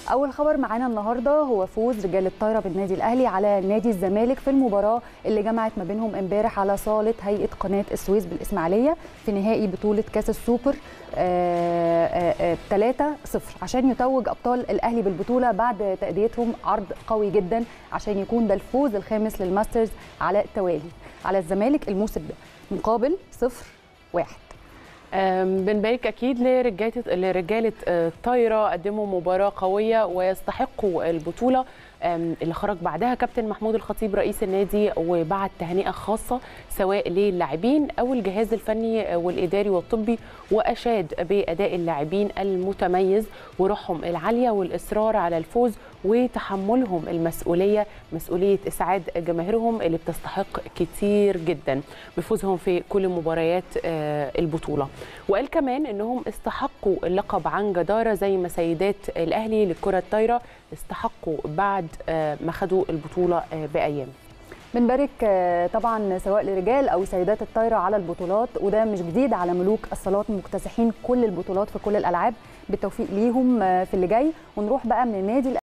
اول خبر معانا النهارده هو فوز رجال الطايره بالنادي الاهلي على نادي الزمالك في المباراه اللي جمعت ما بينهم امبارح على صاله هيئه قناه السويس بالاسماعيليه في نهائي بطوله كاس السوبر 3 0 عشان يتوج ابطال الاهلي بالبطوله بعد تاديتهم عرض قوي جدا عشان يكون ده الفوز الخامس للماسترز على التوالي على الزمالك الموسم ده مقابل 0 1 بنبارك اكيد لرجاله لرجاله الطايره قدموا مباراه قويه ويستحقوا البطوله اللي خرج بعدها كابتن محمود الخطيب رئيس النادي وبعت تهنئه خاصه سواء للاعبين او الجهاز الفني والاداري والطبي واشاد باداء اللاعبين المتميز وروحهم العاليه والاصرار على الفوز وتحملهم المسؤوليه مسؤوليه اسعاد جماهيرهم اللي بتستحق كتير جدا بفوزهم في كل مباريات البطوله وقال كمان انهم استحقوا اللقب عن جداره زي ما سيدات الاهلي للكره الطايره استحقوا بعد ما خدوا البطوله بايام بنبارك طبعا سواء لرجال او سيدات الطايره على البطولات وده مش جديد على ملوك الصالات مكتسحين كل البطولات في كل الالعاب بالتوفيق ليهم في اللي جاي ونروح بقى من النادي